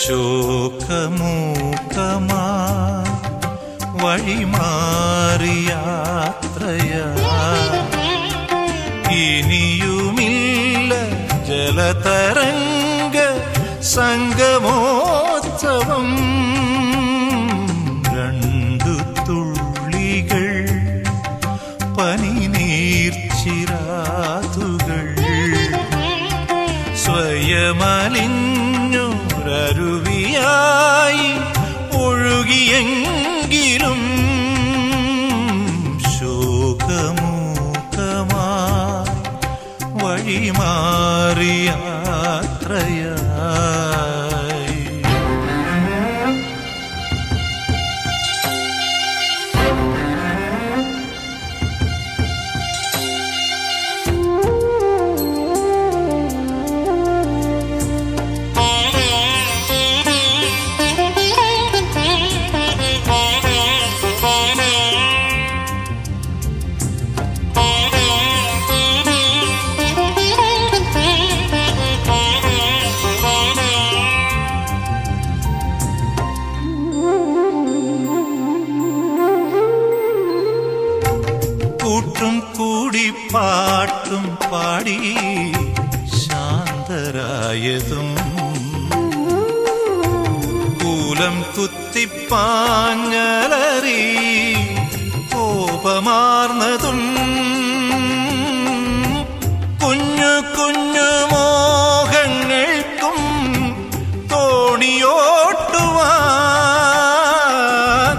ശോകമൂക്കമാ വഴിമാറിയാത്രയാ ഇനിയുമില്ല ജലതരംഗ സംഗമോത്സവം രണ്ടു തുള്ളികൾ പനിനീർച്ചിരാതുകൾ സ്വയമലിഞ്ഞൊരരുവിയായി ഒഴുകിയെങ്കിലും ശോകമൂക്കമായി വഴിമാറിയാത്രയായി കൂട്ടും കൂടി പാട്ടും പാടി ശാന്തരായതും കൂലം കുത്തിപ്പാഞ്ഞലറി കോപമാർന്നതും കുഞ്ഞു കുഞ്ഞു മോഹങ്ങൾക്കും തോണിയോട്ടുവാൻ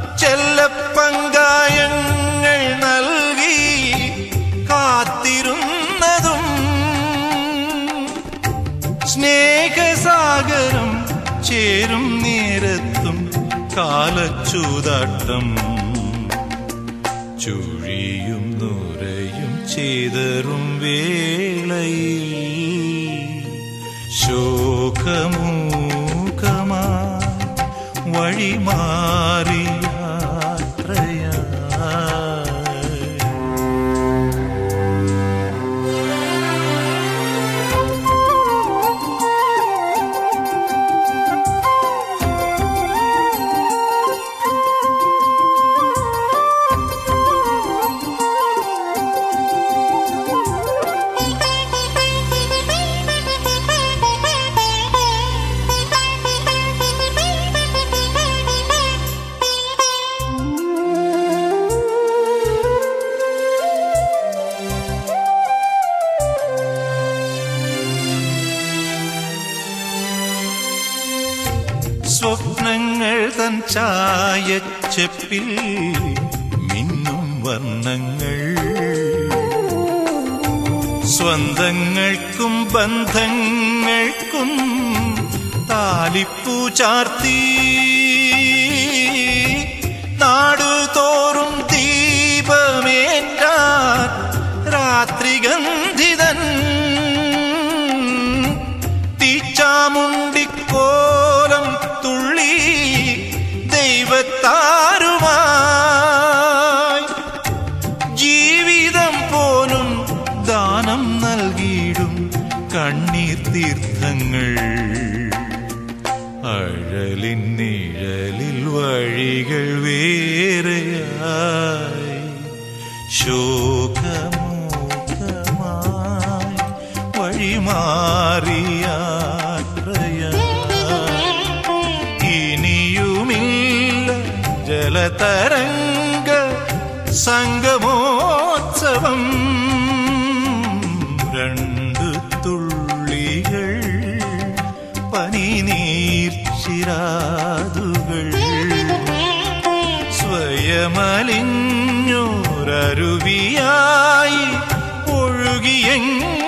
ചെല്ലപ്പങ്കായങ്ങൾ നൽകി കാത്തിരുന്നതും സ്നേഹസാഗരം ചേരും നേരത്തും കാലച്ചൂതാട്ടം ചുഴിയും നുരയും ചെയ്തറും വേളയിൽ ശോകമൂകമാ വഴിമാറിയാത്രയായി സ്വപ്നങ്ങൾ തൻ ചായച്ചെപ്പിൽ മിന്നും വർണ്ണങ്ങൾ സ്വന്തങ്ങൾക്കും ബന്ധങ്ങൾക്കും താലിപ്പൂ ചാർത്തി നാടുതോറും ദീപമേറ്റാൻ രാത്രിഗന്ധിതൻ തീച്ചാമുണ്ടിക്കോലം തുള്ളി ദൈവത്താരുമായി ജീവിതം പോലും ദാനം നൽകിയിടും കണ്ണീർ തീർത്ഥങ്ങൾ അഴലിൻ നിഴലിൽ വഴികൾ വേറെയായി ശോകമോകമായി വഴിമാറിയാത്രയായി ഇനിയുമില്ല ജലതരംഗ സംഗമോത്സവം രണ്ടു തുള്ളികൾ പനിനീർച്ചിരാതുകൾ സ്വയമലിഞ്ഞോരരുവിയായി ഒഴുകിയെങ്കിലും